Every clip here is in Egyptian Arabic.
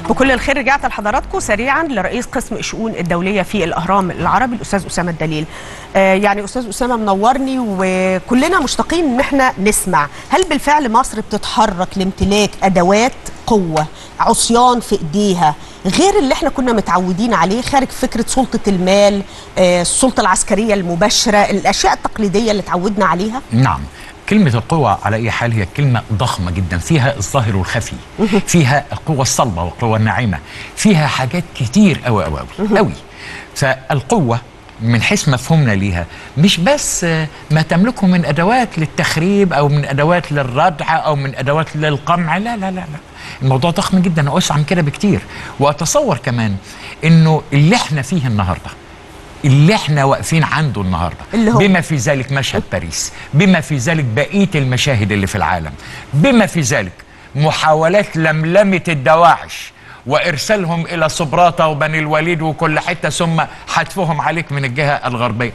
بكل الخير رجعت لحضراتكم سريعا لرئيس قسم الشؤون الدوليه في الاهرام العربي الاستاذ اسامه الدليل آه يعني استاذ اسامه منورني وكلنا مشتاقين ان احنا نسمع هل بالفعل مصر بتتحرك لامتلاك ادوات قوه عصيان في ايديها غير اللي احنا كنا متعودين عليه خارج فكره سلطه المال آه السلطه العسكريه المباشره الاشياء التقليديه اللي تعودنا عليها نعم كلمة القوة على أي حال هي كلمة ضخمة جدا فيها الظاهر والخفي فيها القوة الصلبة والقوة الناعمة فيها حاجات كتير أوي أوي أوي أوي فالقوة من حيث مفهومنا ليها مش بس ما تملكه من أدوات للتخريب أو من أدوات للردع أو من أدوات للقمع لا لا لا لا الموضوع ضخم جدا وأوسع من كده بكتير وأتصور كمان إنه اللي احنا فيه النهارده اللي احنا واقفين عنده النهارده اللي هو؟ بما في ذلك مشهد باريس بما في ذلك بقيه المشاهد اللي في العالم بما في ذلك محاولات لملمه الدواعش وارسالهم الى صبراته وبني الوليد وكل حته ثم حتفهم عليك من الجهه الغربيه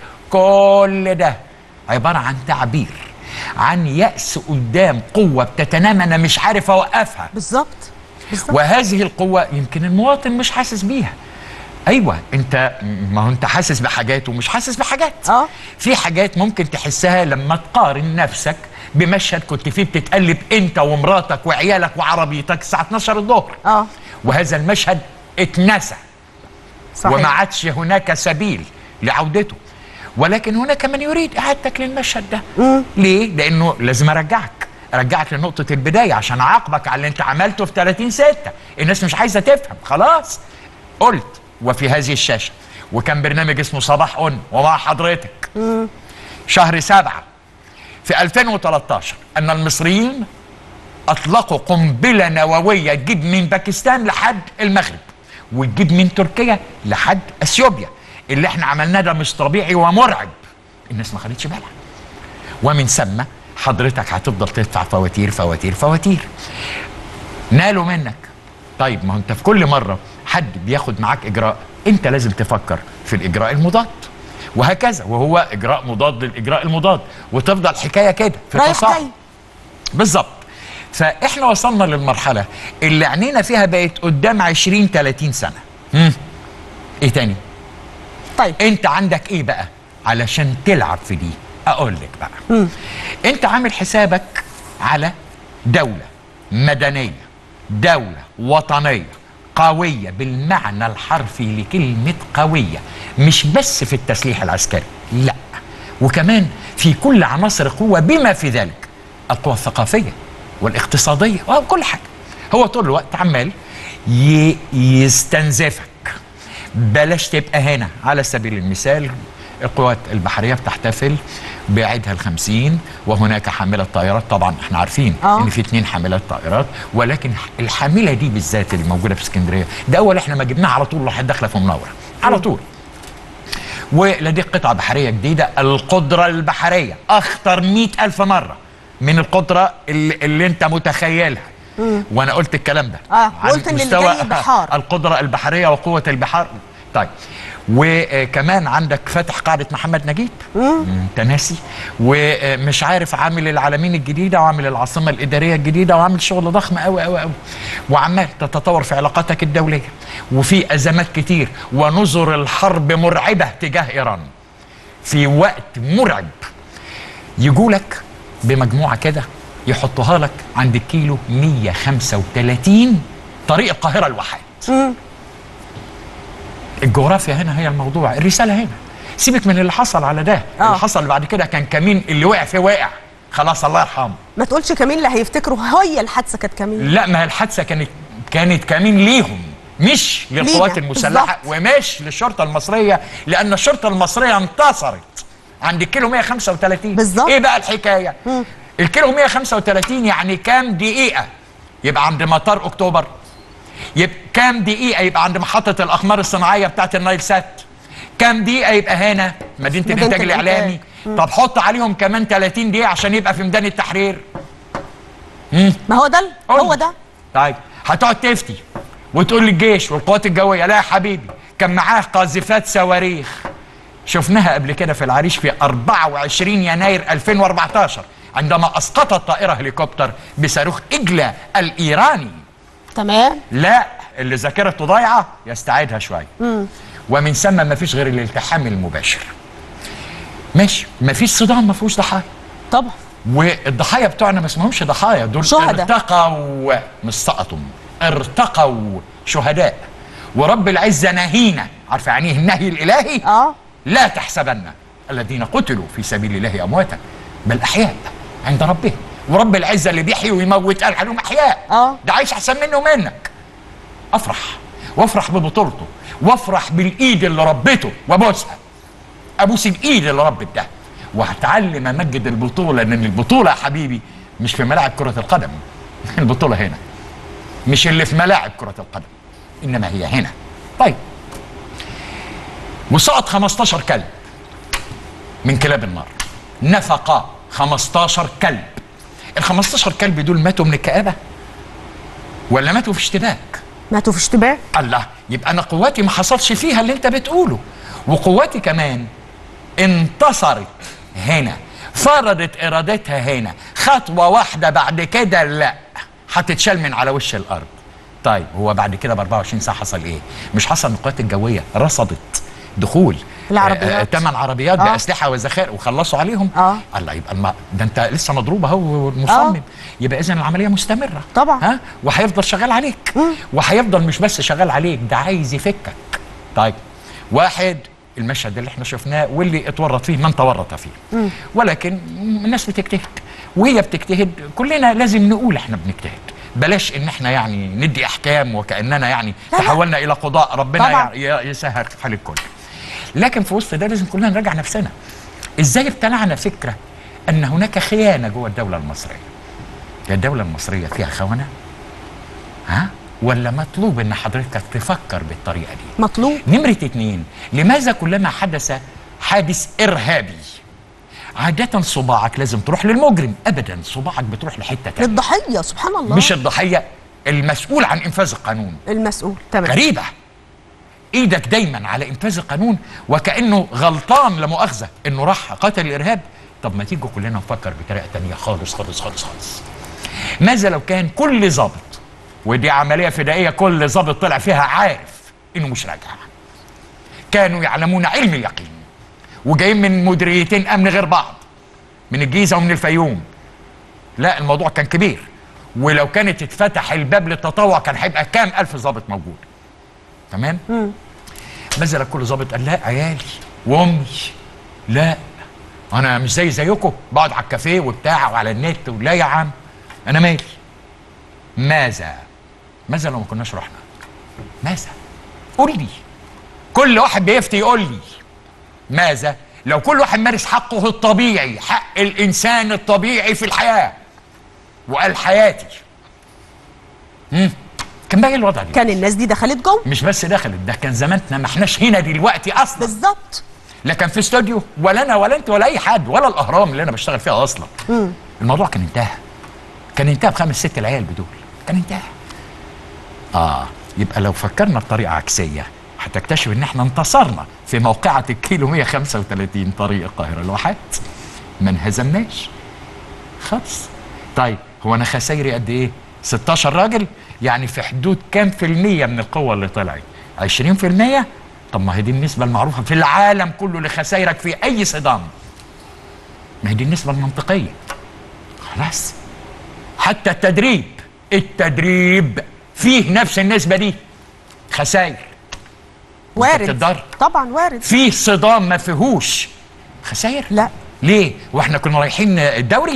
كل ده عباره عن تعبير عن يأس قدام قوة بتتنامى أنا مش عارف أوقفها بالظبط بالظبط وهذه القوة يمكن المواطن مش حاسس بيها ايوه انت ما هو انت حاسس بحاجات ومش حاسس بحاجات اه. في حاجات ممكن تحسها لما تقارن نفسك بمشهد كنت فيه بتتقلب انت ومراتك وعيالك وعربيتك الساعه 12 الظهر اه وهذا المشهد اتنسى صحيح وما عادش هناك سبيل لعودته ولكن هناك من يريد اعادتك للمشهد ده ليه لانه لازم ارجعك ارجعك لنقطه البدايه عشان اعاقبك على اللي انت عملته في 30 6 الناس مش عايزه تفهم خلاص قلت وفي هذه الشاشه وكان برنامج اسمه صباح اون ومع حضرتك شهر سبعة في 2013 ان المصريين اطلقوا قنبله نوويه تجيب من باكستان لحد المغرب وتجيب من تركيا لحد اثيوبيا اللي احنا عملناه ده مش طبيعي ومرعب الناس ما خدتش بالها ومن ثم حضرتك هتفضل تدفع فواتير فواتير فواتير نالوا منك طيب ما هو انت في كل مره حد بياخد معاك اجراء انت لازم تفكر في الاجراء المضاد وهكذا وهو اجراء مضاد للاجراء المضاد وتفضل حكايه كده في رايح تصاعد جاي بالظبط فاحنا وصلنا للمرحله اللي عينينا فيها بقت قدام 20 30 سنه مم. ايه تاني طيب انت عندك ايه بقى علشان تلعب في دي اقول لك بقى مم. انت عامل حسابك على دولة مدنية دولة وطنية قوية بالمعنى الحرفي لكلمة قوية مش بس في التسليح العسكري لا وكمان في كل عناصر القوة بما في ذلك القوى الثقافية والاقتصادية وكل حاجة هو طول الوقت عمال ي- يستنزفك بلاش تبقى هنا على سبيل المثال القوات البحرية بتحتفل بعيدها الخمسين وهناك حاملة طائرات طبعا احنا عارفين آه. ان في اتنين حاملات طائرات ولكن الحاملة دي بالذات اللي موجودة في اسكندرية ده اول احنا ما جبناها على طول راحت داخلة في منورة على طول ولديك قطعة بحرية جديدة القدرة البحرية أخطر مئة ألف مرة من القدرة اللي, اللي أنت متخيلها وأنا قلت الكلام ده آه، عن قلت إن اللي مستوى جاي بحار. القدرة البحرية وقوة البحار طيب وكمان عندك فاتح قاعدة محمد نجيب انت ناسي ومش عارف عامل العالمين الجديدة وعامل العاصمة الإدارية الجديدة وعامل شغل ضخم قوي قوي قوي وعمال تتطور في علاقاتك الدولية وفي أزمات كتير ونظر الحرب مرعبة تجاه إيران في وقت مرعب يجولك بمجموعة كده يحطوها لك عند الكيلو 135 طريق القاهرة الواحد الجغرافيا هنا هي الموضوع الرسالة هنا سيبك من اللي حصل على ده آه. اللي حصل بعد كده كان كمين اللي وقع فيه وقع خلاص الله يرحمه ما تقولش كمين اللي هيفتكروا هي الحادثه كانت كمين لا ما هي الحادثة كانت كانت كمين ليهم مش للقوات لينا، المسلحة بالظبط. ومش للشرطة المصرية لأن الشرطة المصرية انتصرت عند الكيلو 135 بالظبط. ايه بقى الحكاية الكيلو 135 يعني كام دقيقة يبقى عند مطار اكتوبر يبقى كام دقيقة يبقى عند محطة الأقمار الصناعية بتاعت النايل سات كام دقيقة يبقى هنا مدينة مدينة الإنتاج الإنتاج. الإعلامي طب حط عليهم كمان 30 دقيقة عشان يبقى في ميدان التحرير ما هو ده ال- قول هو لي. ده طيب هتقعد تفتي وتقول للجيش والقوات الجويه لا يا حبيبي كان معاه قاذفات صواريخ شفناها قبل كده في العريش في 24 يناير 2014 عندما اسقطت طائره هليكوبتر بصاروخ اجلا الايراني تمام لا اللي ذاكرته ضايعه يستعيدها شويه ومن ثم ما فيش غير الالتحام المباشر ماشي ما فيش صدام ما فيهوش ضحايا طبعا والضحايا بتوعنا ما اسمهمش ضحايا دول شهداء. ارتقوا مش سقطوا ارتقوا شهداء ورب العزه نهينا عارفه يعني ايه النهي الالهي اه لا تحسبن الذين قتلوا في سبيل الله امواتا بل احياء عند ربهم ورب العزه اللي بيحيي ويموت قال عليهم احياء آه. ده عايش احسن منه ومنك افرح وافرح ببطولته وافرح بالايد اللي ربته وابوسها ابوس الايد اللي ربت ده وهتعلم امجد البطوله لان البطوله يا حبيبي مش في ملاعب كره القدم البطوله هنا مش اللي في ملاعب كره القدم انما هي هنا طيب وسقط 15 كلب من كلاب النار نفقا 15 كلب ال 15 كلب دول ماتوا من الكآبة ولا ماتوا في اشتباك ماتوا في اشتباه الله يبقى انا قواتي ما حصلش فيها اللي انت بتقوله وقواتي كمان انتصرت هنا فرضت ارادتها هنا خطوه واحده بعد كده لا هتتشال من على وش الارض طيب هو بعد كده ب 24 ساعه حصل ايه مش حصل ان القوات الجويه رصدت دخول العربيات. ثمان عربيات آه. باسلحه وذخائر وخلصوا عليهم آه. الله يبقى الم... ده انت لسه مضروب اهو مصمم آه. يبقى اذا العمليه مستمره طبعا. ها وهيفضل شغال عليك وهيفضل مش بس شغال عليك ده عايز يفكك طيب واحد المشهد اللي احنا شفناه واللي اتورط فيه من تورط فيه ولكن الناس بتجتهد وهي بتجتهد كلنا لازم نقول احنا بنجتهد بلاش ان احنا يعني ندي احكام وكاننا يعني لا لا. تحولنا الى قضاء ربنا طبعا. ي- يسهل حال الكل لكن في وسط ده لازم كلنا نراجع نفسنا ازاي ابتلعنا فكره ان هناك خيانه جوه الدوله المصريه هي الدوله المصريه فيها خونه ها ولا مطلوب ان حضرتك تفكر بالطريقه دي مطلوب نمرة اتنين لماذا كلما حدث حادث إرهابي عادة صباعك لازم تروح للمجرم أبدا صباعك بتروح لحتة تانية للضحيه سبحان الله مش الضحية المسؤول عن إنفاذ القانون المسؤول تمام غريبة إيدك دايما على إنفاذ القانون وكأنه غلطان لا مؤاخذة إنه راح قتل الإرهاب طب ما تيجوا كلنا نفكر بطريقة تانية خالص خالص خالص خالص ماذا لو كان كل ضابط ودي عملية فدائية كل ضابط طلع فيها عارف إنه مش راجع كانوا يعلمون علم اليقين وجايين من مديريتين امن غير بعض من الجيزه ومن الفيوم لا الموضوع كان كبير ولو كانت اتفتح الباب للتطوع كان هيبقى كام الف ضابط موجود تمام ماذا لو كل ضابط قال لا عيالي وامي لا انا مش زي زيكم بقعد على الكافيه وبتاع وعلى النت ولا يا عم انا مالي ماذا ماذا لو ما كناش رحنا ماذا قول لي كل واحد بيفتي يقول لي ماذا لو كل واحد مارس حقه الطبيعي حق الانسان الطبيعي في الحياه وقال حياتي مم. كان باقي الوضع دي كان الناس دي دخلت جوه مش بس دخلت ده كان زماننا ما احناش هنا دلوقتي اصلا بالظبط لا كان في استوديو ولا انا ولا انت ولا اي حد ولا الاهرام اللي انا بشتغل فيها اصلا الموضوع كان انتهى كان انتهى بخمس ست العيال بدول كان انتهى اه يبقى لو فكرنا بطريقه عكسيه هتكتشف ان احنا انتصرنا في موقعة الكيلو 135 طريق القاهرة الواحات ما انهزمناش خالص طيب هو انا خسايري قد ايه 16 راجل يعني في حدود كام في المية من القوة اللي طلعت 20% طب ما هي دي النسبة المعروفة في العالم كله لخسايرك في اي صدام ما هي دي النسبة المنطقية خلاص حتى التدريب التدريب فيه نفس النسبة دي خسائر وارد بتتضرر. طبعا وارد فيه صدام ما فيهوش خسائر لا ليه واحنا كنا رايحين الدوري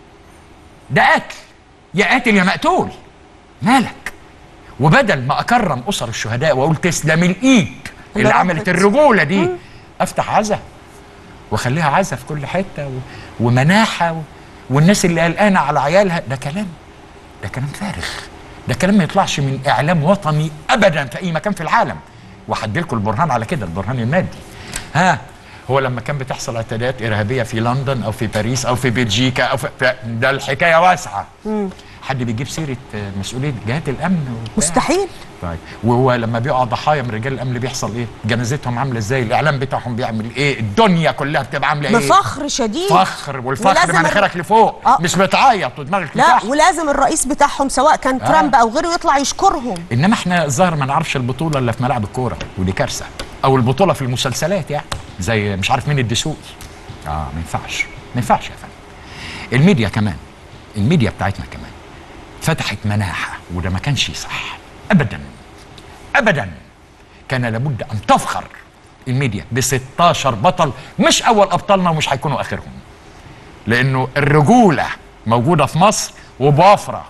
ده قتل يا قاتل يا مقتول مالك وبدل ما اكرم اسر الشهداء واقول تسلم الايد اللي اللي عملت ربت. الرجوله دي افتح عزا واخليها عزا في كل حته و... ومناحه و... والناس اللي قلقانه على عيالها ده كلام ده كلام فارغ ده كلام ما يطلعش من اعلام وطني ابدا في اي مكان في العالم وهدي لكم البرهان على كده البرهان المادي ها هو لما كان بتحصل اعتداءات ارهابيه في لندن او في باريس او في بلجيكا او في في- ده الحكايه واسعه حد بيجيب سيره آه، مسؤوليه جهات الامن وبتاع. مستحيل طيب وهو لما بيقع ضحايا من رجال الامن بيحصل ايه؟ جنازتهم عامله ازاي؟ الاعلام بتاعهم بيعمل ايه؟ الدنيا كلها بتبقى عامله ايه؟ بفخر شديد فخر والفخر ولازم مناخيرك لفوق آه. مش بتعيط ودماغك لا لتحت ولازم الرئيس بتاعهم سواء كان آه. ترامب او غيره يطلع يشكرهم انما احنا الظاهر ما نعرفش البطوله الا في ملاعب الكوره ودي كارثه او البطوله في المسلسلات يعني زي مش عارف مين الدسوقي اه ما ينفعش ما ينفعش يا فندم الميديا كمان الميديا بتاعتنا كمان فتحت مناحه وده ما كانش صح ابدا ابدا كان لابد ان تفخر الميديا ب 16 بطل مش اول ابطالنا ومش هيكونوا اخرهم لانه الرجوله موجوده في مصر وبوفره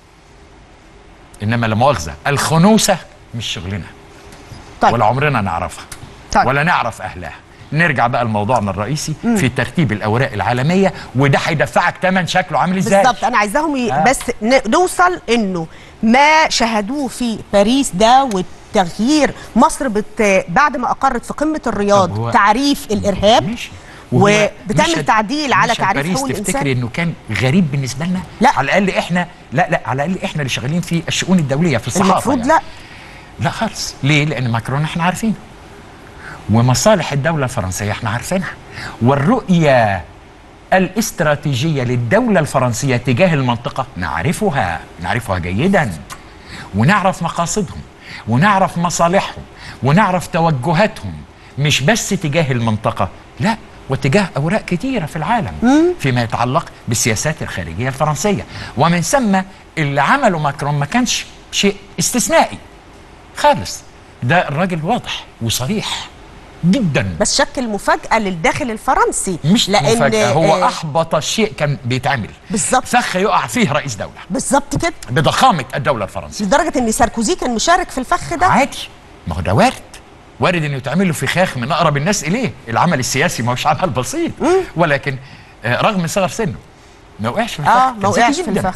انما لا مؤاخذه الخنوسه مش شغلنا طيب ولا عمرنا نعرفها طيب. ولا نعرف اهلها نرجع بقى لموضوعنا الرئيسي في ترتيب الاوراق العالميه وده هيدفعك ثمن شكله عامل ازاي بالظبط انا عايزاهم ي... آه. بس ن... نوصل انه ما شاهدوه في باريس ده والتغيير مصر بت... بعد ما اقرت في قمه طب الرياض هو- تعريف الارهاب ماشي وهو وبتعمل مشهد- تعديل على مشهد تعريف باريس حقوق تفتكري الانسان انه كان غريب بالنسبه لنا لا. على الاقل احنا لا لا على الاقل احنا اللي شغالين في الشؤون الدوليه في الصحافه المفروض يعني. لا لا خالص ليه لان ماكرون احنا عارفينه ومصالح الدوله الفرنسيه احنا عارفينها والرؤيه الاستراتيجيه للدوله الفرنسيه تجاه المنطقه نعرفها نعرفها جيدا ونعرف مقاصدهم ونعرف مصالحهم ونعرف توجهاتهم مش بس تجاه المنطقه لا وتجاه اوراق كثيره في العالم فيما يتعلق بالسياسات الخارجيه الفرنسيه ومن ثم اللي عمله ماكرون ما كانش شيء استثنائي خالص ده الراجل واضح وصريح جدا بس شكل مفاجاه للداخل الفرنسي مش لان مفاجأة هو آه، أحبط شيء كان بيتعمل بالظبط. فخ يقع فيه رئيس دولة بالظبط كده بضخامة الدولة الفرنسية لدرجه ان ساركوزي كان مشارك في الفخ ده عادي ما هو ده وارد وارد انه يتعمل له فخاخ من اقرب الناس اليه العمل السياسي ما هوش عمل بسيط ولكن آه، رغم صغر سنه ما وقعش في الفخ اه كان ما ذكي وقعش في جداً. الفخ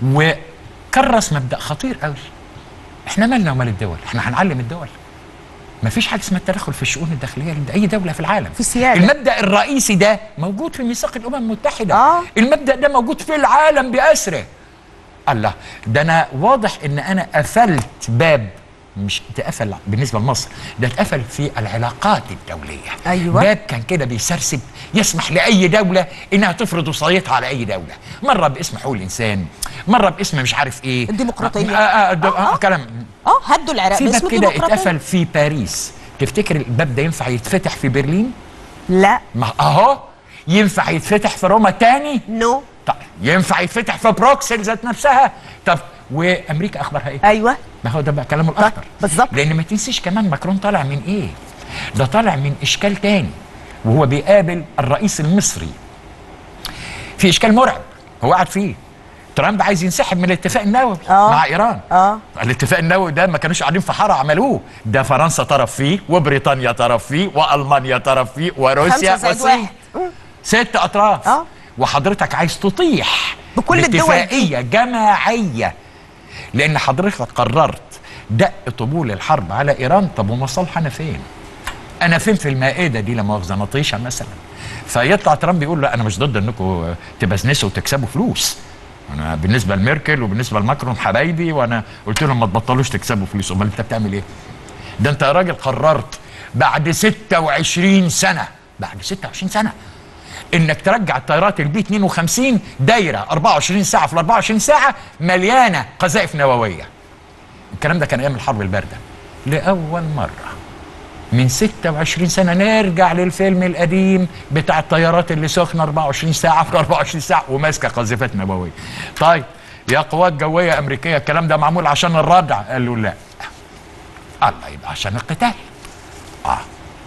وكرس مبدا خطير قوي احنا مالنا ومال الدول احنا هنعلم الدول ما فيش حاجه اسمها التدخل في الشؤون الداخليه لاي دوله في العالم في سيادة. المبدا الرئيسي ده موجود في ميثاق الامم المتحده آه. المبدا ده موجود في العالم باسره الله ده انا واضح ان انا قفلت باب مش اتقفل بالنسبه لمصر ده اتقفل في العلاقات الدوليه أيوة. باب كان كده بيسرسب يسمح لاي دوله انها تفرض وصايتها على اي دوله مره باسم حقوق الانسان مره باسم مش عارف ايه الديمقراطية. آه آه آه آه، آه آه. كلام اه هدوا العراق في باسم باب كده ديمقراطية. اتقفل في باريس تفتكر الباب ده ينفع يتفتح في برلين لا ما اهو ينفع يتفتح في روما تاني نو طيب ينفع يتفتح في بروكسل ذات نفسها طب وامريكا اخبارها ايه ايوه ما هو ده بقى كلامه الاخطر بالظبط. لان ما تنسيش كمان ماكرون طالع من ايه ده طالع من اشكال تاني وهو بيقابل الرئيس المصري في اشكال مرعب هو قاعد فيه ترامب عايز ينسحب من الاتفاق النووي آه. مع ايران اه الاتفاق النووي ده ما كانوش قاعدين في حاره عملوه ده فرنسا طرف فيه وبريطانيا طرف فيه والمانيا طرف فيه وروسيا خمسة زائد والصين واحد. مم. ست اطراف آه. وحضرتك عايز تطيح بكل الدول دي. لاتفاقيه جماعيه لان حضرتك قررت دق طبول الحرب على ايران طب ومصالحنا فين؟ انا فين في المائده دي لا مؤاخذه نطيشه مثلا فيطلع ترامب يقول لا انا مش ضد انكم تبزنسوا وتكسبوا فلوس انا بالنسبه لميركل وبالنسبه لماكرون حبايبي وانا قلت لهم ما تبطلوش تكسبوا فلوس امال انت بتعمل ايه؟ ده انت يا راجل قررت بعد 26 سنه بعد 26 سنه انك ترجع الطيارات البي 52 دايره 24 ساعه في ال 24 ساعه مليانه قذائف نوويه. الكلام ده كان ايام الحرب البارده. لاول مره من 26 سنه نرجع للفيلم القديم بتاع الطيارات اللي سخنه 24 ساعه في 24 ساعه وماسكه قذيفات نوويه. طيب يا قوات جويه امريكيه الكلام ده معمول عشان الردع قال له لا. الله يبقى عشان القتال. اه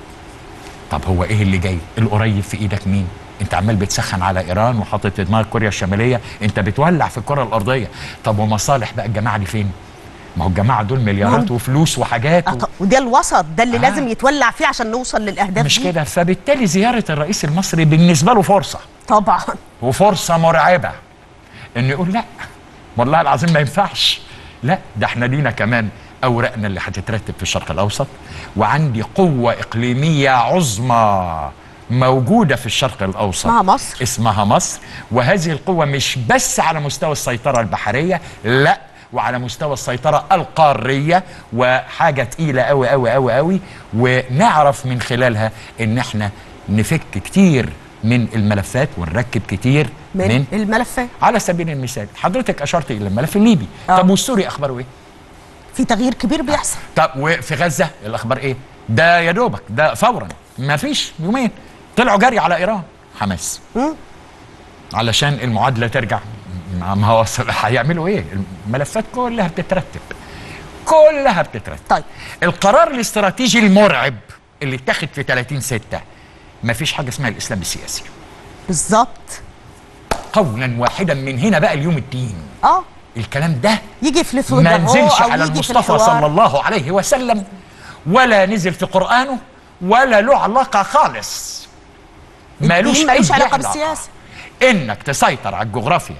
طب هو ايه اللي جاي؟ القريب في ايدك مين؟ انت عمال بتسخن على ايران وحاطط في دماغك كوريا الشماليه، انت بتولع في الكره الارضيه، طب ومصالح بقى الجماعه دي فين؟ ما هو الجماعه دول مليارات مهم. وفلوس وحاجات آه، و... طب- وده الوسط ده اللي آه. لازم يتولع فيه عشان نوصل للاهداف مش دي. كده فبالتالي زياره الرئيس المصري بالنسبه له فرصه طبعا وفرصه مرعبه انه يقول لا والله العظيم ما ينفعش لا ده احنا لينا كمان اوراقنا اللي هتترتب في الشرق الاوسط وعندي قوه اقليميه عظمى موجوده في الشرق الاوسط اسمها مصر. اسمها مصر وهذه القوه مش بس على مستوى السيطره البحريه لا وعلى مستوى السيطرة القارية وحاجة تقيلة قوي قوي قوي قوي ونعرف من خلالها ان احنا نفك كتير من الملفات ونركب كتير من, من, من الملفات على سبيل المثال حضرتك اشرت الى الملف الليبي آه. طب والسوري اخباره ايه في تغيير كبير بيحصل طب وفي غزه الاخبار ايه ده يا دوبك ده فورا ما فيش يومين طلعوا جري على ايران حماس مم. علشان المعادله ترجع ما ما هو أصل هيعملوا ايه الملفات كلها بتترتب كلها بتترتب طيب القرار الاستراتيجي المرعب اللي اتخذ في 30 6 ما فيش حاجه اسمها الاسلام السياسي بالظبط قولا واحدا من هنا بقى اليوم الدين اه الكلام ده يجي في الفيديو ما نزلش أو على يجي في المصطفى الحوار. صلى الله عليه وسلم ولا نزل في قرآنه ولا له علاقة خالص مالوش الدين ملوش أي علاقة بالسياسة. إنك تسيطر على الجغرافيا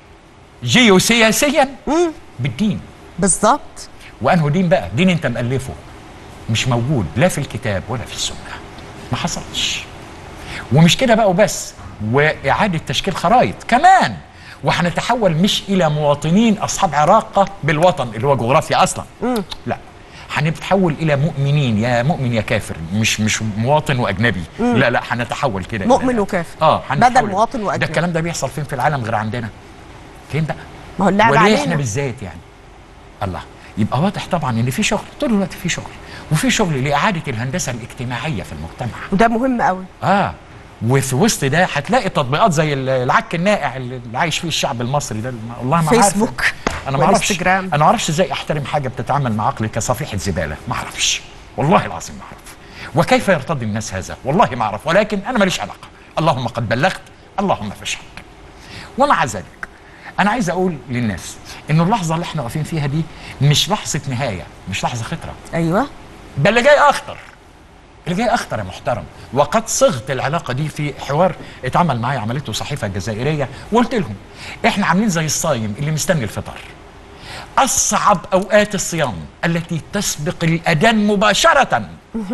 جيوسياسيا بالدين بالظبط وأنه دين بقى دين أنت مألفه مش موجود لا في الكتاب ولا في السنة ما حصلش ومش كده بقى وبس وإعادة تشكيل خرائط كمان وهنتحول مش إلى مواطنين أصحاب علاقة بالوطن اللي هو جغرافيا أصلا لا هنتحول إلى مؤمنين يا مؤمن يا كافر مش مش مواطن وأجنبي لا لا هنتحول كده مؤمن إلى- وكافر. اه هنتحول. بدل مواطن ده وأجنبي. الكلام ده بيحصل فين في العالم غير عندنا فين بقى ما هو اللعب وليه علينا احنا بالذات يعني الله يبقى واضح طبعا ان في شغل طول الوقت في شغل وفي شغل لاعاده الهندسه الاجتماعيه في المجتمع وده مهم قوي اه وفي وسط ده هتلاقي تطبيقات زي ال- العك النائع اللي عايش فيه الشعب المصري ده والله ما عارف فيسبوك انا ما اعرفش والانستجرام. انا ما اعرفش ازاي احترم حاجه بتتعامل مع عقلي كصفيحه زباله ما اعرفش والله العظيم ما اعرف وكيف يرتضي الناس هذا والله ما اعرف ولكن انا ماليش علاقه اللهم قد بلغت اللهم فاشهد ومع ذلك انا عايز اقول للناس ان اللحظه اللي احنا واقفين فيها دي مش لحظه نهايه مش لحظه خطره ايوه ده اللي جاي اخطر اللي جاي اخطر يا محترم وقد صغت العلاقه دي في حوار اتعمل معايا عملته صحيفه جزائريه وقلت لهم احنا عاملين زي الصايم اللي مستني الفطار اصعب اوقات الصيام التي تسبق الاذان مباشره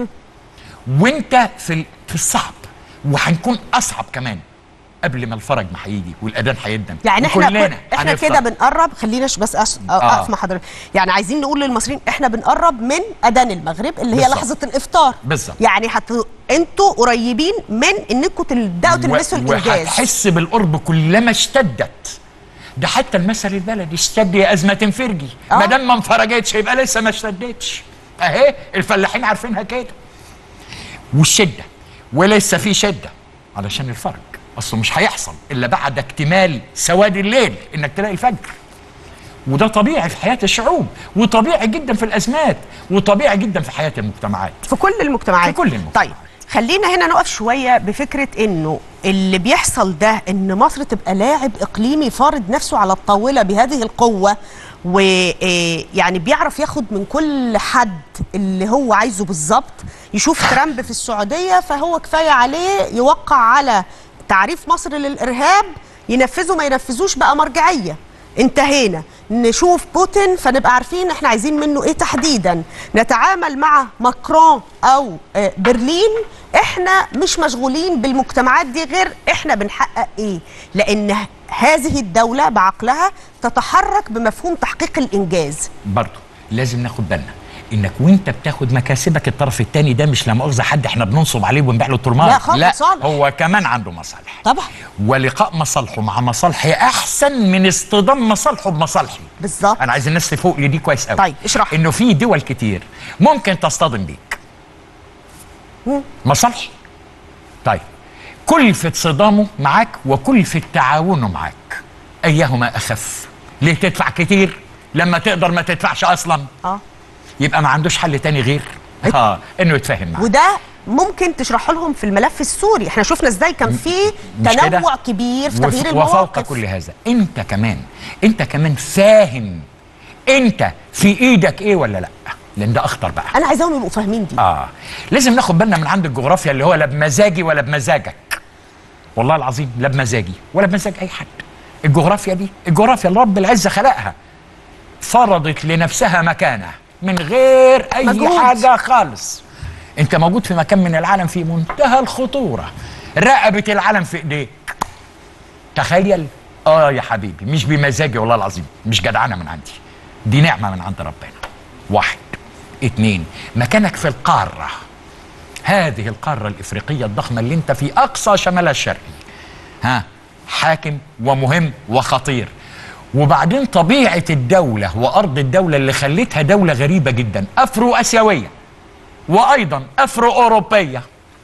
وانت في ال- في الصعب وهنكون اصعب كمان قبل ما الفرج ما هيجي والاذان هيدن يعني احنا وكلنا احنا هنفطر. كده بنقرب خليناش بس أش... آه. اقف مع حضرتك يعني عايزين نقول للمصريين احنا بنقرب من اذان المغرب اللي هي بالظبط. لحظه الافطار بالظبط. يعني هت... انتوا قريبين من انكم تبداوا تلمسوا و- الانجاز وهتحس بالقرب كلما اشتدت ده حتى المثل البلدي اشتد يا ازمه فرجي آه. ما دام ما انفرجتش يبقى لسه ما اشتدتش اهي الفلاحين عارفينها كده والشده ولسه في شده علشان الفرج اصله مش هيحصل الا بعد اكتمال سواد الليل انك تلاقي الفجر وده طبيعي في حياه الشعوب وطبيعي جدا في الازمات وطبيعي جدا في حياه المجتمعات في كل المجتمعات في كل المجتمعات. طيب خلينا هنا نقف شويه بفكره انه اللي بيحصل ده ان مصر تبقى لاعب اقليمي فارض نفسه على الطاوله بهذه القوه ويعني بيعرف ياخد من كل حد اللي هو عايزه بالظبط يشوف ترامب في السعوديه فهو كفايه عليه يوقع على تعريف مصر للارهاب ينفذه ما ينفذوش بقى مرجعيه انتهينا نشوف بوتين فنبقى عارفين احنا عايزين منه ايه تحديدا نتعامل مع ماكرون او آه، برلين احنا مش مشغولين بالمجتمعات دي غير احنا بنحقق ايه لان هذه الدولة بعقلها تتحرك بمفهوم تحقيق الانجاز برضه لازم ناخد بالنا انك وانت بتاخد مكاسبك الطرف الثاني ده مش لا مؤاخذه حد احنا بننصب عليه وبنبيع له الترمات لا خالص، لا صالح. هو كمان عنده مصالح طبعا ولقاء مصالحه مع مصالحي احسن من اصطدام مصالحه بمصالحي بالظبط انا عايز الناس تفوق لدي كويس قوي طيب، اشرح. انه في دول كتير ممكن تصطدم بيك مم. مصالحي طيب كلفة صدامه معاك وكلفة تعاونه معاك ايهما اخف ليه تدفع كتير لما تقدر ما تدفعش اصلا اه يبقى ما عندوش حل تاني غير اه انه يتفاهم معاك وده ممكن تشرحه لهم في الملف السوري احنا شفنا ازاي كان في مش كده؟ تنوع كبير في وف- تغيير وفوق المواقف كل هذا انت كمان انت كمان فاهم انت في ايدك ايه ولا لا لان ده اخطر بقى انا عايزاهم يبقوا فاهمين دي اه لازم ناخد بالنا من عند الجغرافيا اللي هو لا بمزاجي ولا بمزاجك والله العظيم لا بمزاجي ولا بمزاج اي حد الجغرافيا دي الجغرافيا اللي رب العزه خلقها فرضت لنفسها مكانه من غير اي مجهود. حاجه خالص انت موجود في مكان من العالم في منتهى الخطوره رقبه العالم في ايديك تخيل اه يا حبيبي مش بمزاجي والله العظيم مش جدعنه من عندي دي نعمه من عند ربنا واحد اتنين مكانك في القاره هذه القاره الافريقيه الضخمه اللي انت في اقصى شمالها الشرقي ها حاكم ومهم وخطير وبعدين طبيعه الدوله وارض الدوله اللي خلتها دوله غريبه جدا افرو اسيويه وايضا افرو اوروبيه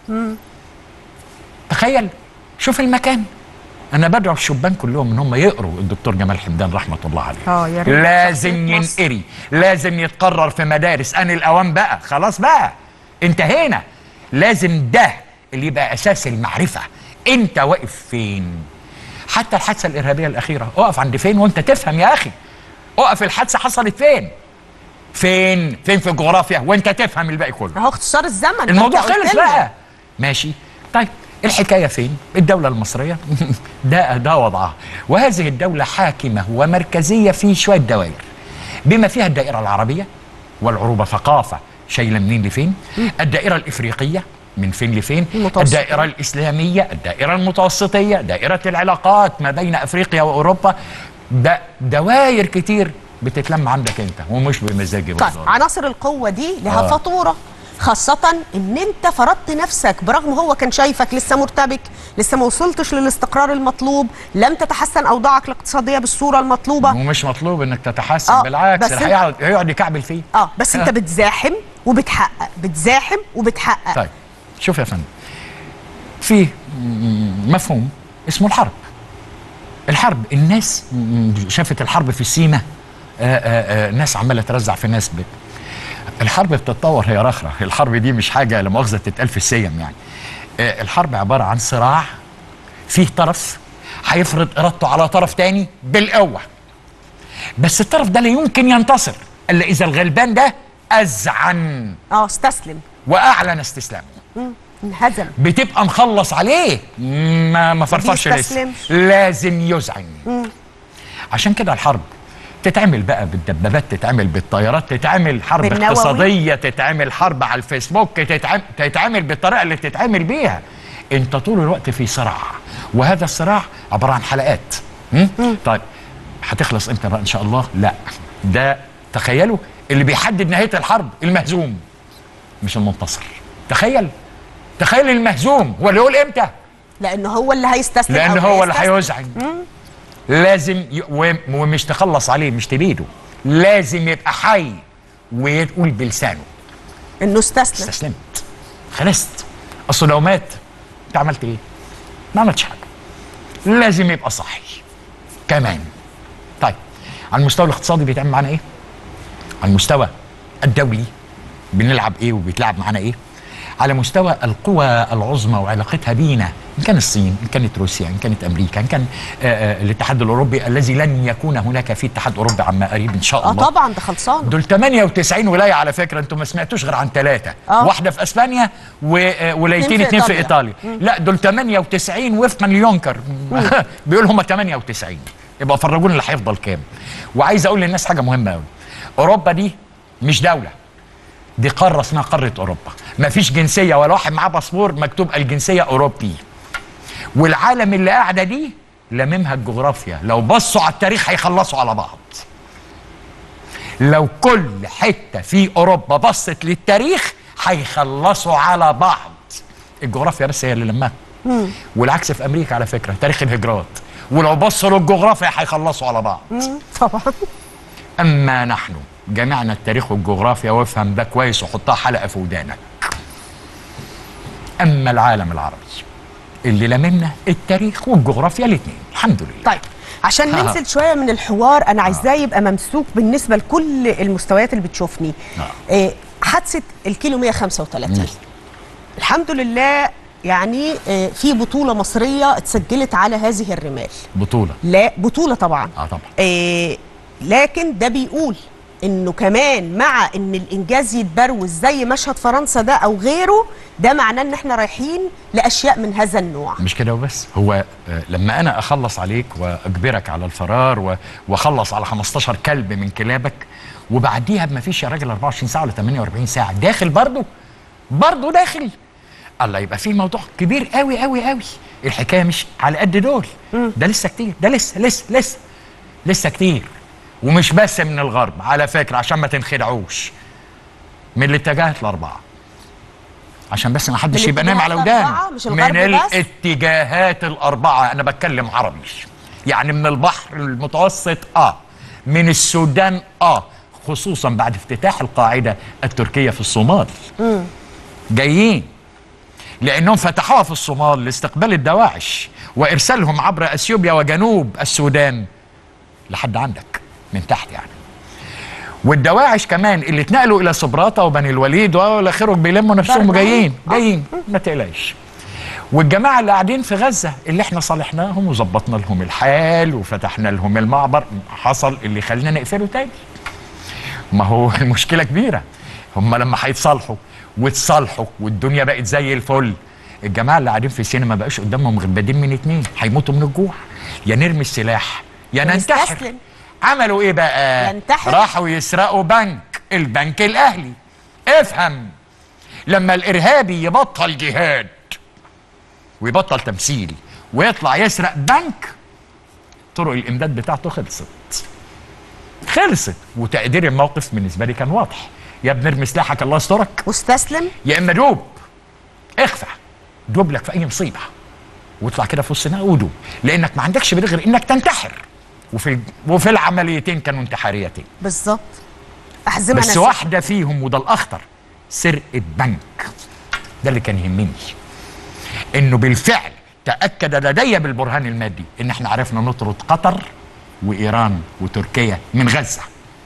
تخيل شوف المكان انا بدعو الشبان كلهم ان هم يقروا الدكتور جمال حمدان رحمه الله عليه آه، يا ريت. لازم شخصية مصر. ينقري لازم يتقرر في مدارس ان الاوان بقى خلاص بقى انتهينا لازم ده اللي يبقى اساس المعرفه انت واقف فين حتى الحادثه الارهابيه الاخيره اقف عند فين وانت تفهم يا اخي اقف الحادثه حصلت فين فين فين في الجغرافيا وانت تفهم الباقي كله اهو اختصار الزمن الموضوع أنت قلت خلص لنا. بقى ماشي طيب الحكايه فين الدوله المصريه ده ده وضعها وهذه الدوله حاكمه ومركزيه في شويه دوائر بما فيها الدائره العربيه والعروبه ثقافه شايله منين لفين الدائره الافريقيه من فين لفين المتوسطة. الدائره الاسلاميه الدائره المتوسطيه دائره العلاقات ما بين افريقيا واوروبا ده دوائر كتير بتتلم عندك انت ومش بمزاجي طيب بالظبط. عناصر القوه دي لها آه. فاتوره خاصة ان انت فرضت نفسك برغم هو كان شايفك لسه مرتبك لسه ما وصلتش للاستقرار المطلوب لم تتحسن اوضاعك الاقتصادية بالصورة المطلوبة ومش مطلوب انك تتحسن آه، بالعكس بس اللي أنت- هيقعد هيقعد يكعبل فيه اه بس انت آه. بتزاحم وبتحقق بتزاحم وبتحقق طيب شوف يا فندم في م- مفهوم اسمه الحرب الحرب الناس م- شافت الحرب في سينا آه، آه، آه، ناس عماله ترزع في ناس بت... الحرب بتتطور هي رخرة الحرب دي مش حاجه لا مؤاخذه تتقال في السيم يعني آه، الحرب عباره عن صراع فيه طرف هيفرض ارادته على طرف تاني بالقوه بس الطرف ده لا يمكن ينتصر الا اذا الغلبان ده اذعن اه استسلم واعلن استسلامه انهزم بتبقى مخلص عليه ما ما فرفرش لسه بيستسلمش. لازم يذعن عشان كده الحرب تتعمل بقى بالدبابات تتعمل بالطيارات تتعمل حرب بالنووي. اقتصاديه تتعمل حرب على الفيسبوك تتعمل, تتعمل بالطريقه اللي تتعمل بيها انت طول الوقت في صراع وهذا الصراع عباره عن حلقات م? طيب هتخلص امتى بقى ان شاء الله لا ده تخيلوا اللي بيحدد نهايه الحرب المهزوم مش المنتصر تخيل تخيل المهزوم هو اللي يقول امتى لانه هو اللي هيستسلم لان أو هو اللي هيستسلم. هيزعج لازم ي... و... ومش تخلص عليه مش تبيده لازم يبقى حي ويقول بلسانه انه استسلم استسلمت خلصت اصل لو مات انت عملت ايه؟ ما عملتش حاجه لازم يبقى صحي كمان طيب على المستوى الاقتصادي بيتعمل معانا ايه؟ على المستوى الدولي بنلعب ايه وبيتلعب معانا ايه؟ على مستوى القوى العظمى وعلاقتها بينا ان كان الصين ان كانت روسيا ان كانت امريكا ان كان آه آه الاتحاد الاوروبي الذي لن يكون هناك فيه اتحاد اوروبي عما قريب ان شاء اه الله طبعا ده خلصان دول 98 ولايه على فكره انتم ما سمعتوش غير عن ثلاثه آه. واحده في اسبانيا وولايتين اتنين في اتنين في ايطاليا لا دول 98 وفقا ليونكر بيقول هم 98 يبقى فرجونا اللي هيفضل كام وعايز اقول للناس حاجه مهمه قوي اوروبا دي مش دوله دي قاره اسمها قاره اوروبا ما فيش جنسيه ولا واحد معاه باسبور مكتوب الجنسيه اوروبي والعالم اللي قاعده دي لاممها الجغرافيا لو بصوا على التاريخ هيخلصوا على بعض لو كل حته في اوروبا بصت للتاريخ هيخلصوا على بعض الجغرافيا بس هي اللي لمها والعكس في امريكا على فكره تاريخ الهجرات ولو بصوا للجغرافيا هيخلصوا على بعض مم، طبعا اما نحن جمعنا التاريخ والجغرافيا وافهم ده كويس وحطها حلقه في ودانك اما العالم العربي اللي لممنا التاريخ والجغرافيا الاثنين الحمد لله طيب عشان ها. ننزل شويه من الحوار انا عايزاه يبقى ممسوك بالنسبه لكل المستويات اللي بتشوفني آه. آه، حادثه الكيلو 135 مم. الحمد لله يعني آه، في بطوله مصريه اتسجلت على هذه الرمال بطوله لا بطوله طبعا اه طبعا آه، لكن ده بيقول انه كمان مع ان الانجاز يتبروز زي مشهد فرنسا ده او غيره ده معناه ان احنا رايحين لاشياء من هذا النوع مش كده وبس هو آه، لما انا اخلص عليك واجبرك على الفرار و- واخلص على 15 كلب من كلابك وبعديها بما فيش يا راجل 24 ساعه ولا 48 ساعه داخل برضه برضه داخل الله يبقى في موضوع كبير قوي قوي قوي الحكايه مش على قد دول ده لسه كتير ده لسه لسه لسه لسه كتير ومش بس من الغرب على فكره عشان ما تنخدعوش من الاتجاهات الاربعه عشان بس ما حدش من يبقى نايم على الاتجاهات ودانه الأربعة، مش من الغرب بس؟ الاتجاهات الاربعه انا بتكلم عربي يعني من البحر المتوسط اه من السودان اه خصوصا بعد افتتاح القاعده التركيه في الصومال جايين لانهم فتحوها في الصومال لاستقبال الدواعش وارسالهم عبر اثيوبيا وجنوب السودان لحد عندك من تحت يعني والدواعش كمان اللي اتنقلوا الى صبراته وبني الوليد والى اخره بيلموا نفسهم برضه. وجايين جايين ما تقلقش والجماعه اللي قاعدين في غزه اللي احنا صالحناهم وظبطنا لهم الحال وفتحنا لهم المعبر حصل اللي خلينا نقفله تاني ما هو المشكله كبيره هم لما هيتصالحوا وتصالحوا والدنيا بقت زي الفل الجماعه اللي قاعدين في سينا ما بقاش قدامهم غير بادين من اتنين هيموتوا من الجوع يا نرمي السلاح يا ننتحر ونستسلم. عملوا ايه بقى ينتحر. راحوا يسرقوا بنك البنك الاهلي افهم لما الارهابي يبطل جهاد ويبطل تمثيل ويطلع يسرق بنك طرق الامداد بتاعته خلصت خلصت وتقدير الموقف بالنسبه لي كان واضح يا بنرمي سلاحك الله يسترك واستسلم يا اما دوب اخفع دوب لك في اي مصيبه واطلع كده في وسطنا ودوب لانك ما عندكش بديل غير انك تنتحر وفي وفي العمليتين كانوا انتحاريتين بالظبط احزمه بس ناسفة. واحده فيهم وده الاخطر سرقه بنك ده اللي كان يهمني انه بالفعل تاكد لدي بالبرهان المادي ان احنا عرفنا نطرد قطر وايران وتركيا من غزه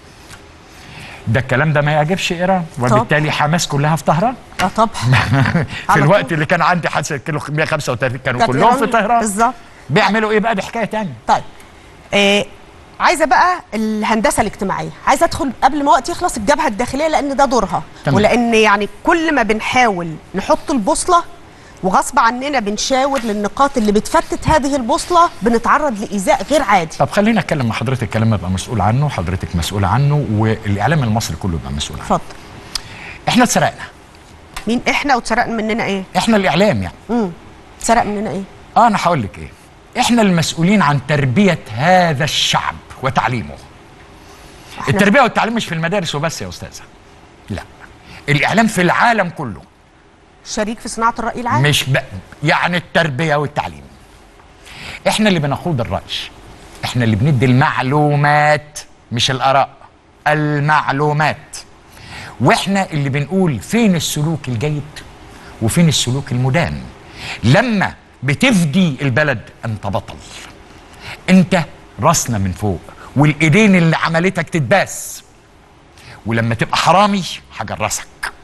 ده الكلام ده ما يعجبش ايران وبالتالي حماس كلها في طهران اه طبعا في على الوقت طول. اللي كان عندي حادثه كيلو 135 كانوا كانت كلهم إيران في طهران بالظبط بيعملوا ايه بقى دي حكايه تانية طيب آه عايزه بقى الهندسه الاجتماعيه عايزه ادخل قبل ما وقت يخلص الجبهه الداخليه لان ده دورها تمام. ولان يعني كل ما بنحاول نحط البوصله وغصب عننا بنشاور للنقاط اللي بتفتت هذه البوصله بنتعرض لايذاء غير عادي طب خلينا اتكلم مع حضرتك كلام ابقى مسؤول عنه حضرتك مسؤول عنه والاعلام المصري كله يبقى مسؤول عنه اتفضل احنا اتسرقنا مين احنا واتسرق مننا ايه احنا الاعلام يعني امم اتسرق مننا ايه اه انا هقول لك ايه احنا المسؤولين عن تربيه هذا الشعب وتعليمه إحنا- التربيه والتعليم مش في المدارس وبس يا استاذه لا الاعلام في العالم كله شريك في صناعه الراي العام مش ب... يعني التربيه والتعليم احنا اللي بنخوض الراي احنا اللي بندي المعلومات مش الاراء المعلومات واحنا اللي بنقول فين السلوك الجيد وفين السلوك المدان لما بتفدي البلد انت بطل انت راسنا من فوق والايدين اللي عملتك تتباس ولما تبقى حرامي هجرسك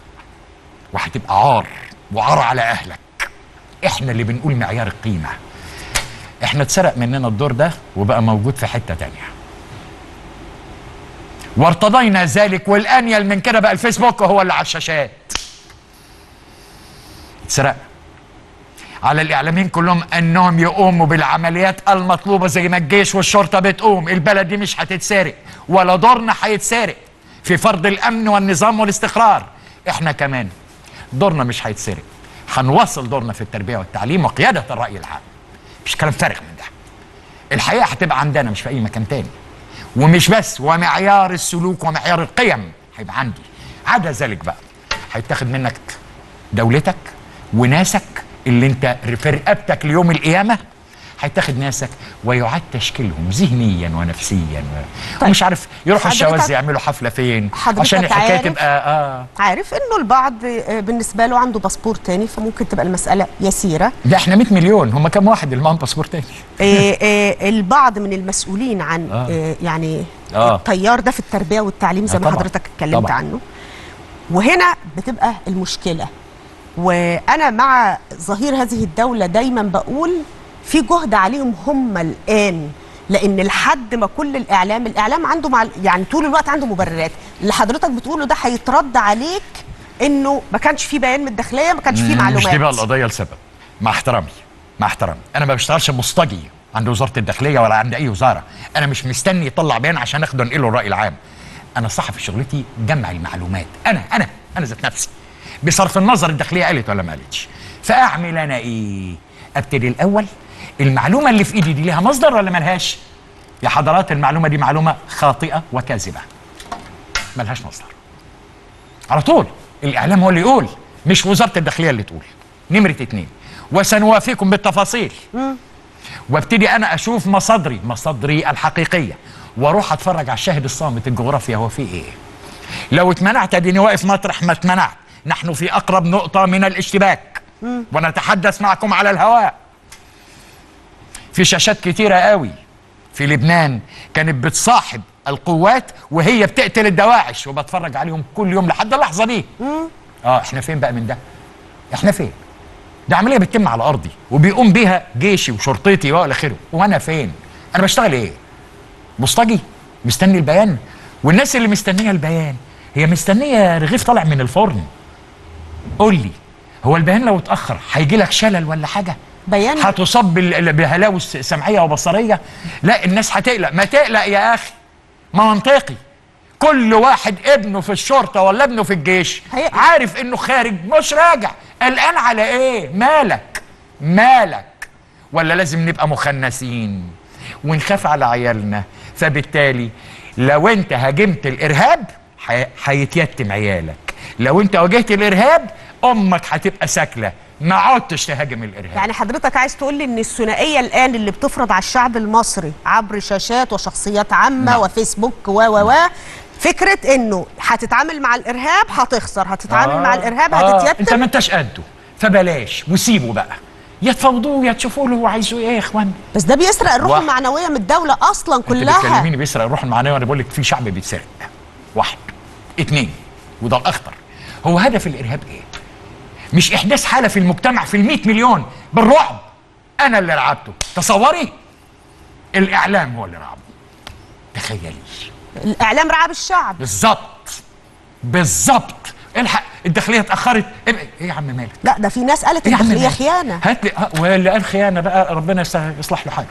وهتبقى عار وعار على اهلك احنا اللي بنقول معيار القيمه احنا اتسرق مننا الدور ده وبقى موجود في حته تانية وارتضينا ذلك والانيل من كده بقى الفيسبوك هو اللي على الشاشات اتسرقنا على الاعلاميين كلهم انهم يقوموا بالعمليات المطلوبه زي ما الجيش والشرطه بتقوم البلد دي مش هتتسرق ولا دورنا هيتسرق في فرض الامن والنظام والاستقرار احنا كمان دورنا مش هيتسرق هنواصل دورنا في التربيه والتعليم وقياده الراي العام مش كلام فارغ من ده الحقيقه هتبقى عندنا مش في اي مكان تاني ومش بس ومعيار السلوك ومعيار القيم هيبقى عندي عدا ذلك بقى هيتاخد منك دولتك وناسك اللي انت في رقبتك ليوم القيامه هيتاخد ناسك ويعاد تشكيلهم ذهنيا ونفسيا و... طيب. ومش عارف يروحوا حضرتك- الشواذ يعملوا حفله فين حضرتك عشان الحكايه عارف- تبقى اه عارف انه البعض آه، بالنسبه له عنده باسبور تاني فممكن تبقى المساله يسيره ده احنا 100 مليون هم كام واحد اللي معاهم باسبور تاني آه، آه، البعض من المسؤولين عن آه. آه، يعني آه. التيار ده في التربيه والتعليم زي آه، ما طبعاً. حضرتك اتكلمت طبعاً. عنه وهنا بتبقى المشكله وانا مع ظهير هذه الدوله دايما بقول في جهد عليهم هم الان لان لحد ما كل الاعلام الاعلام عنده مع يعني طول الوقت عنده مبررات اللي حضرتك بتقوله ده هيترد عليك انه ما كانش في بيان من الداخليه ما كانش في معلومات مش دي بقى القضيه لسبب مع احترامي مع احترامي انا ما بشتغلش مصطجي عند وزاره الداخليه ولا عند اي وزاره انا مش مستني يطلع بيان عشان اخده انقله الراي العام انا صحفي شغلتي جمع المعلومات انا انا انا ذات نفسي بصرف النظر الداخليه قالت ولا ما قالتش فاعمل انا ايه ابتدي الاول المعلومه اللي في ايدي دي ليها مصدر ولا ملهاش يا حضرات المعلومه دي معلومه خاطئه وكاذبه ملهاش مصدر على طول الاعلام هو اللي يقول مش وزاره الداخليه اللي تقول نمره اتنين وسنوافيكم بالتفاصيل وابتدي انا اشوف مصادري مصادري الحقيقيه واروح اتفرج على الشاهد الصامت الجغرافيا هو فيه ايه لو اتمنعت اديني واقف مطرح ما اتمنعت نحن في اقرب نقطه من الاشتباك ونتحدث معكم على الهواء في شاشات كتيره قوي في لبنان كانت بتصاحب القوات وهي بتقتل الدواعش وبتفرج عليهم كل يوم لحد اللحظه دي اه احنا فين بقى من ده احنا فين ده عمليه بتتم على ارضي وبيقوم بيها جيشي وشرطتي والى اخره وانا فين انا بشتغل ايه مصطجي مستني البيان والناس اللي مستنيه البيان هي مستنيه رغيف طالع من الفرن قول لي هو البيان لو اتاخر هيجي لك شلل ولا حاجه بيان هتصاب بال- بهلاوس سمعيه وبصريه لا الناس هتقلق ما تقلق يا اخي ما منطقي كل واحد ابنه في الشرطه ولا ابنه في الجيش هيقلق. عارف انه خارج مش راجع قلقان على ايه مالك مالك ولا لازم نبقى مخنثين ونخاف على عيالنا فبالتالي لو انت هاجمت الارهاب ح- هيتيتم عيالك لو انت واجهت الارهاب امك هتبقى ساكله ما عدتش تهاجم الارهاب يعني حضرتك عايز تقول لي ان الثنائيه الان اللي بتفرض على الشعب المصري عبر شاشات وشخصيات عامه نعم. وفيسبوك و و و فكره انه هتتعامل مع الارهاب هتخسر هتتعامل مع الارهاب انت ما هتتيتم انتش قده فبلاش وسيبه بقى يا تفاوضوه يا تشوفوا له هو عايزه ايه يا اخوان بس ده بيسرق الروح واحد. المعنويه من الدوله اصلا انت كلها بتكلميني بيسرق الروح المعنويه وانا بقول لك في شعب بيتسرق واحد اتنين وده الاخطر هو هدف الارهاب ايه مش احداث حاله في المجتمع في ال مليون بالرعب انا اللي رعبته تصوري الاعلام هو اللي رعبه تخيلي الاعلام رعب الشعب بالظبط بالظبط الحق الداخليه اتاخرت ايه إيه يا عم مالك لا ده في ناس قالت إيه يا عم الداخليه مالك؟ خيانه هات لي ها، واللي قال خيانه بقى ربنا يس- يصلح له حاله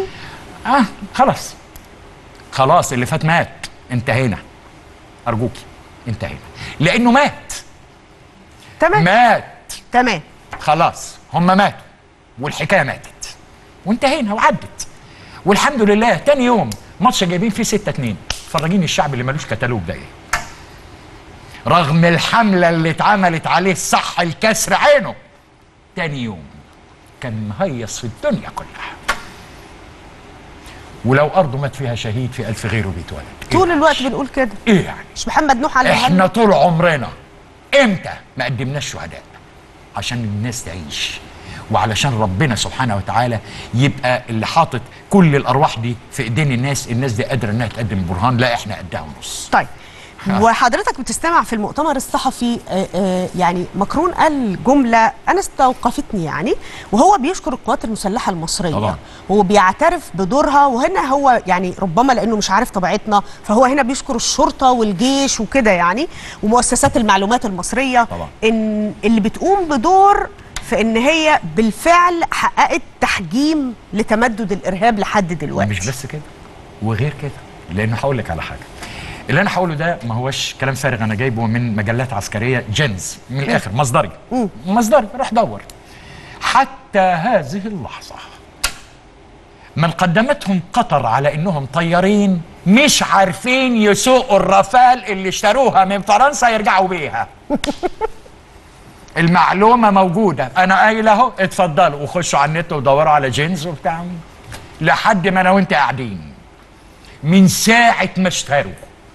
اه خلاص خلاص اللي فات مات انتهينا ارجوكي انتهينا لانه مات تمام مات تمام خلاص هم ماتوا والحكايه ماتت وانتهينا وعدت والحمد لله تاني يوم ماتش جايبين فيه 6 2 فرجيني الشعب اللي ملوش كتالوج ده ايه رغم الحمله اللي اتعملت عليه الصح الكسر عينه تاني يوم كان مهيص في الدنيا كلها ولو ارضه مات فيها شهيد في الف غيره بيتولد إيه طول يعني؟ الوقت بنقول كده ايه يعني مش محمد نوح على احنا الأقل. طول عمرنا امتى ما قدمناش شهداء عشان الناس تعيش وعلشان ربنا سبحانه وتعالى يبقى اللي حاطط كل الارواح دي في ايدين الناس الناس دي قادره انها تقدم برهان لا احنا قدها ونص طيب آه. وحضرتك بتستمع في المؤتمر الصحفي آه، آه، يعني مكرون قال جملة أنا استوقفتني يعني وهو بيشكر القوات المسلحة المصرية طبعا. وبيعترف بدورها وهنا هو يعني ربما لأنه مش عارف طبيعتنا فهو هنا بيشكر الشرطة والجيش وكده يعني ومؤسسات المعلومات المصرية طبعا. إن اللي بتقوم بدور في إن هي بالفعل حققت تحجيم لتمدد الإرهاب لحد دلوقتي مش بس كده وغير كده لانه هقول لك على حاجه اللي انا هقوله ده ما هوش كلام فارغ انا جايبه من مجلات عسكريه جنز من الاخر مصدري مصدري روح دور حتى هذه اللحظه من قدمتهم قطر على انهم طيارين مش عارفين يسوقوا الرافال اللي اشتروها من فرنسا يرجعوا بيها المعلومه موجوده انا قايل اهو اتفضلوا وخشوا على النت ودوروا على جينز وبتاع لحد ما انا وانت قاعدين من ساعه ما اشتروا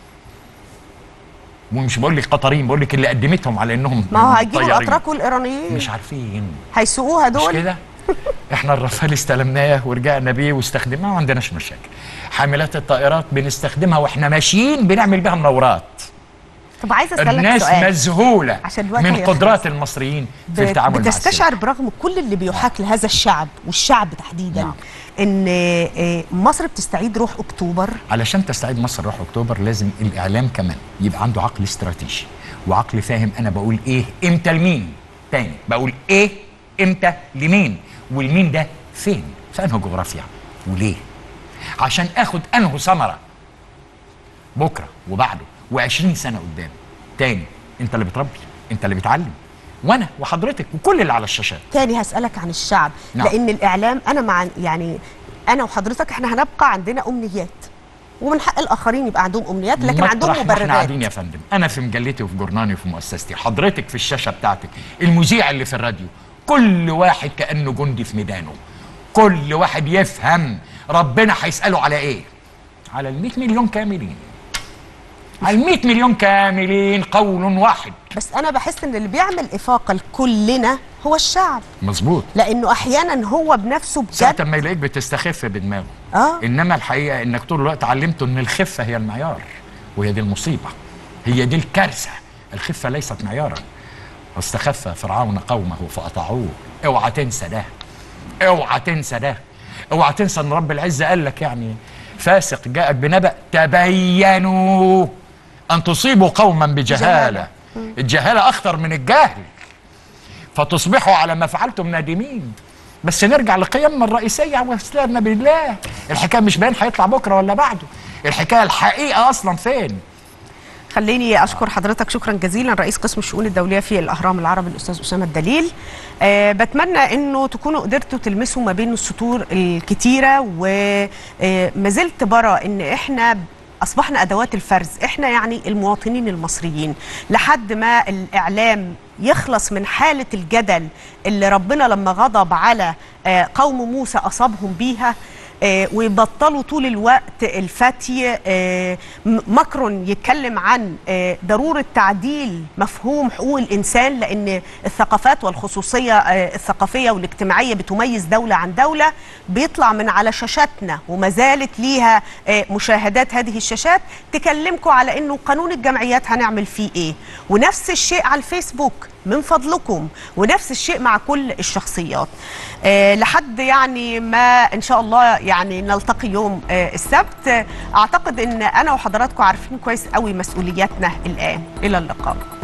ومش بقول لك قطرين بقول لك اللي قدمتهم على انهم ما هو هيجيبوا طيارين. الأتراك والإيرانيين مش عارفين هيسوقوها مش دول كده احنا الرافال استلمناه ورجعنا بيه واستخدمناه ما عندناش مشاكل حاملات الطائرات بنستخدمها واحنا ماشيين بنعمل بيها منورات طب عايزه اسالك الناس سؤال مذهوله عشان الوقت من هيخلص. قدرات المصريين في بت- التعامل مع بتستشعر السلاح. برغم كل اللي بيحاك لهذا الشعب والشعب تحديدا نعم. ان آه، مصر بتستعيد روح اكتوبر علشان تستعيد مصر روح اكتوبر لازم الاعلام كمان يبقى عنده عقل استراتيجي وعقل فاهم انا بقول ايه امتى لمين تاني بقول ايه امتى لمين والمين ده فين في انه جغرافيا وليه عشان اخد انه ثمره بكره وبعده و20 سنه قدام تاني انت اللي بتربي انت اللي بتعلم وانا وحضرتك وكل اللي على الشاشات تاني هسألك عن الشعب نعم. لأن الإعلام أنا مع يعني أنا وحضرتك إحنا هنبقى عندنا أمنيات ومن حق الآخرين يبقى عندهم أمنيات لكن عندهم مطرح ما احنا قاعدين مبررات يا فندم انا في مجلتي وفي جورناني وفي مؤسستي حضرتك في الشاشه بتاعتك المذيع اللي في الراديو كل واحد كانه جندي في ميدانه كل واحد يفهم ربنا هيساله على ايه على ال 100 مليون كاملين على ال 100 مليون كاملين قول واحد بس أنا بحس إن اللي بيعمل إفاقة لكلنا هو الشعب مظبوط لأنه أحيانا هو بنفسه ساعة بجد ما يلاقيك بتستخف بدماغه آه. انما الحقيقه انك طول الوقت علمته ان الخفه هي المعيار وهي دي المصيبه هي دي الكارثه الخفه ليست معيارا واستخف فرعون قومه فاطاعوه اوعى تنسى ده اوعى تنسى ده اوعى تنسى ان رب العزه قال لك يعني فاسق جاءك بنبأ تبينوا ان تصيبوا قوما بجهاله الجهاله اخطر من الجهل فتصبحوا على ما فعلتم نادمين بس نرجع لقيمنا الرئيسيه واستاذنا بالله الحكايه مش باين هيطلع بكره ولا بعده الحكايه الحقيقه اصلا فين خليني اشكر حضرتك شكرا جزيلا رئيس قسم الشؤون الدوليه في الاهرام العربي الاستاذ اسامه الدليل أه بتمنى انه تكونوا قدرتوا تلمسوا ما بين السطور الكتيره وما زلت برى ان احنا اصبحنا ادوات الفرز احنا يعني المواطنين المصريين لحد ما الاعلام يخلص من حاله الجدل اللي ربنا لما غضب على آه، قوم موسى اصابهم بيها آه، ويبطلوا طول الوقت الفتي آه، م- ماكرون يتكلم عن آه، ضرورة تعديل مفهوم حقوق الإنسان لأن الثقافات والخصوصية آه، الثقافية والاجتماعية بتميز دولة عن دولة بيطلع من على شاشاتنا وما زالت ليها آه، مشاهدات هذه الشاشات تكلمكم على أنه قانون الجمعيات هنعمل فيه إيه ونفس الشيء على الفيسبوك من فضلكم ونفس الشيء مع كل الشخصيات آه، لحد يعني ما ان شاء الله يعني نلتقي يوم آه، السبت آه، اعتقد ان انا وحضراتكم عارفين كويس قوي مسؤولياتنا الان الى اللقاء